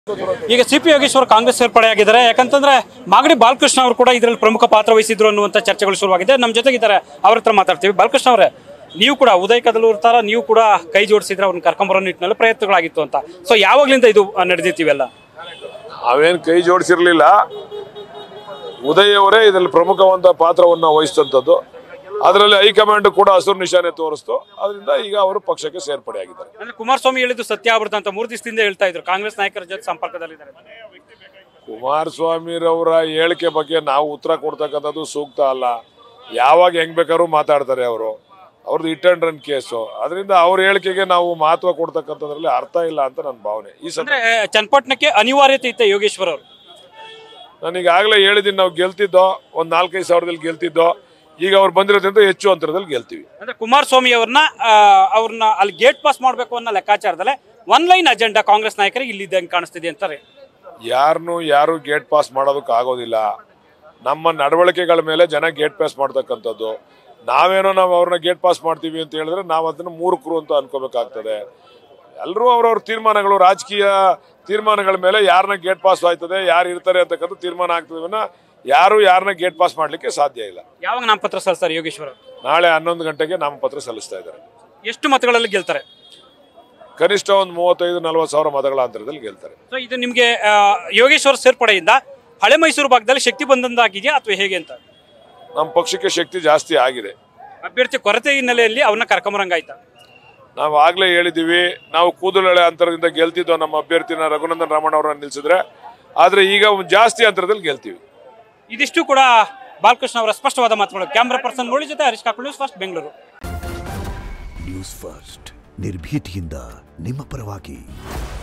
ಈಗ C P Yogeshwar Congress ಸೇರ್ಪಡೆಯಾಗಿದ್ದಾರೆ ಯಾಕಂತಂದ್ರೆ ಮಾಗಡಿ ಬಾಲಕೃಷ್ಣ ಅವರು ಕೂಡ ಇದರಲ್ಲಿ ಪ್ರಮುಖ ಪಾತ್ರ ವಹಿಸಿದ್ರು ಅನ್ನುವಂಥ ಚರ್ಚೆಗಳು ಶುರುವಾಗಿದೆ ನಮ್ಮ ಜೊತೆಗಿದ್ದಾರೆ ಅವ್ರ ಹತ್ರ ಮಾತಾಡ್ತೀವಿ ಬಾಲಕೃಷ್ಣ ಅವರೇ ನೀವು ಕೂಡ ಉದಯ ಕದಲೂರ್ ತರ ನೀವು ಕೂಡ ಕೈ ಜೋಡಿಸಿದ್ರೆ ಅವ್ರನ್ನ ಕರ್ಕೊಂಬರೋ ನಿಟ್ಟಿನಲ್ಲಿ ಪ್ರಯತ್ನಗಳಾಗಿತ್ತು ಅಂತ ಸೊ ಯಾವಾಗ್ಲಿಂದ ಇದು ನಡೆದಿತ್ತೀವೆಲ್ಲ ಅವೇನ್ ಕೈ ಜೋಡಿಸಿರ್ಲಿಲ್ಲ ಉದಯ್ ಅವರೇ ಇದರಲ್ಲಿ ಪ್ರಮುಖವಾದ ಪಾತ್ರವನ್ನ ವಹಿಸಿದಂಥದ್ದು ಅದರಲ್ಲಿ ಹೈಕಮಾಂಡ್ ಕೂಡ ಹಸಿರು ನಿಶಾನೆ ತೋರಿಸ್ತು ಅದರಿಂದ ಈಗ ಅವರು ಪಕ್ಷಕ್ಕೆ ಸೇರ್ಪಡೆಯಾಗಿದ್ದಾರೆ ಅಂದ್ರೆ ಕುಮಾರಸ್ವಾಮಿ ಹೇಳಿದ್ದು ಸತ್ಯ ಆಗ್ಬಿಡ್ತು ಅಂತ ಮೂರು ದಿವಸದಿಂದ ಹೇಳ್ತಾ ಇದ್ರು ಕಾಂಗ್ರೆಸ್ ನಾಯಕರ ಜೊತೆ ಸಂಪರ್ಕದಲ್ಲಿದ್ದಾರೆ ಕುಮಾರಸ್ವಾಮಿರವರ ಹೇಳಿಕೆ ಬಗ್ಗೆ ನಾವು ಉತ್ತರ ಕೊಡ್ತಕ್ಕಂಥದ್ದು ಸೂಕ್ತ ಅಲ್ಲ ಯಾವಾಗ ಹೆಂಗ್ ಬೇಕಾದ್ರೂ ಮಾತಾಡ್ತಾರೆ ಅವರು ಅವ್ರದ್ದು ಇಟ್ ಅಂಡ್ ರನ್ ಕೇಸು ಅದರಿಂದ ಅವ್ರ ಹೇಳಿಕೆಗೆ ನಾವು ಮಹತ್ವ ಕೊಡ್ತಕ್ಕಂಥದ್ರಲ್ಲಿ ಅರ್ಥ ಇಲ್ಲ ಅಂತ ನನ್ನ ಭಾವನೆ ಈ ಅಂದ್ರೆ ಸಂದರ್ಭ ಚನ್ನಪಟ್ಟಣಕ್ಕೆ ಅನಿವಾರ್ಯತೆ ಇತ್ತೆ ಯೋಗೇಶ್ವರ್ ಅವರು ನಾನು ಈಗಾಗಲೇ ಹೇಳಿದ್ದೀನಿ ನಾವು ಗೆಲ್ತಿದ್ದೋ ಒಂದು ನಾಲ್ಕೈದು ಸಾವಿರದಲ್ಲಿ ಗೆಲ್ತಿದ್ದೋ ಈಗ ಅವ್ರು ಬಂದಿರೋದ್ರಿಂದ ಹೆಚ್ಚು ಅಂತರದಲ್ಲಿ ಗೆಲ್ತೀವಿ ಅಂದ್ರೆ ಕುಮಾರಸ್ವಾಮಿ ಅವ್ರನ್ನ ಆ, ಅವ್ರನ್ನ ಅಲ್ಲಿ ಗೇಟ್ ಪಾಸ್ ಮಾಡಬೇಕು ಅನ್ನೋ ಲೆಕ್ಕಾಚಾರದಲ್ಲೇ ಒನ್ ಲೈನ್ ಅಜೆಂಡಾ ಕಾಂಗ್ರೆಸ್ ನಾಯಕರಿಗೆ ಇಲ್ಲಿದ್ದಂಗೆ ಕಾಣಿಸ್ತಿದೆ ಅಂತಾರೆ ಯಾರನ್ನು ಯಾರು ಗೇಟ್ ಪಾಸ್ ಮಾಡೋದಕ್ಕೆ ಆಗೋದಿಲ್ಲ ನಮ್ಮ ನಡವಳಿಕೆಗಳ ಮೇಲೆ ಜನ ಗೇಟ್ ಪಾಸ್ ಮಾಡ್ತಕ್ಕಂಥದ್ದು ನಾವೇನೋ ನಾವು ಅವ್ರನ್ನ ಗೇಟ್ ಪಾಸ್ ಮಾಡ್ತೀವಿ ಅಂತ ಹೇಳಿದ್ರೆ ನಾವು ಅದನ್ನು ಮೂರ್ಖರು ಅಂತ ಅನ್ಕೋಬೇಕಾಗ್ತದೆ ಎಲ್ಲರೂ ಅವ್ರವ್ರ ತೀರ್ಮಾನಗಳು ರಾಜಕೀಯ ತೀರ್ಮಾನಗಳ ಮೇಲೆ ಯಾರನ್ನ ಗೇಟ್ ಪಾಸ್ ಆಯ್ತದೆ ಯಾರು ಇರ್ತಾರೆ ಅಂತಕ್ಕಂಥ ತೀರ್ಮಾನ ಆಗ್ತದೆ ವಿನ ಯಾರು ಯಾರನ್ನ ಗೇಟ್ ಪಾಸ್ ಮಾಡ್ಲಿಕ್ಕೆ ಸಾಧ್ಯ ಇಲ್ಲ ಯಾವಾಗ ನಾಮಪತ್ರ ಸಲ್ಲಿಸ್ತಾರೆ ಯೋಗೇಶ್ವರ್ ಅವರು? ನಾಳೆ ಹನ್ನೊಂದು ಗಂಟೆಗೆ ನಾಮಪತ್ರ ಸಲ್ಲಿಸ್ತಾ ಇದ್ದಾರೆ ಎಷ್ಟು ಮತಗಳಲ್ಲಿ ಗೆಲ್ತಾರೆ ಕನಿಷ್ಠ ಒಂದು ಮೂವತ್ತೈದು ನಲವತ್ತು ಸಾವಿರ ಮತಗಳ ಅಂತರದಲ್ಲಿ ಗೆಲ್ತಾರೆ ಸೊ ಇದು ನಿಮಗೆ ಯೋಗೇಶ್ವರ್ ಸೇರ್ಪಡೆಯಿಂದ ಹಳೆ ಮೈಸೂರು ಭಾಗದಲ್ಲಿ ಶಕ್ತಿ ಬಂದಂದಾಗಿದೆಯಾ ಅಥವಾ ಹೇಗೆ ಅಂತ ನಮ್ಮ ಪಕ್ಷಕ್ಕೆ ಶಕ್ತಿ ಜಾಸ್ತಿ ಆಗಿದೆ ಅಭ್ಯರ್ಥಿ ಕೊರತೆ ಹಿನ್ನೆಲೆಯಲ್ಲಿ ಅವ್ರನ್ನ ಕರ್ಕೊಂಬರಂಗಾಯ್ತಾ ನಾವು ಆಗ್ಲೇ ಹೇಳಿದೀವಿ ನಾವು ಕೂದಲೆಳೆ ಅಂತರದಿಂದ ಗೆಲ್ತಿದ್ದೋ ನಮ್ಮ ಅಭ್ಯರ್ಥಿನ ರಘುನಂದನ್ ರಾಮಣ್ಣ ಅವರನ್ನ ನಿಲ್ಸಿದ್ರೆ ಆದ್ರೆ ಈಗ ಒಂದ್ ಜಾಸ್ತಿ ಅಂತರದಲ್ಲಿ ಗೆಲ್ತೀವಿ ಇದಿಷ್ಟು ಕೂಡ ಬಾಲಕೃಷ್ಣ ಅವರ ಸ್ಪಷ್ಟವಾದ ಮಾತುಗಳು ಕ್ಯಾಮ್ರಾ ಪರ್ಸನ್ ನೋಡಿ ಜೊತೆ Harish Kakul News First Bengaluru News First ನಿರ್ಭೀತಿಯಿಂದ ನಿಮ್ಮ ಪರವಾಗಿ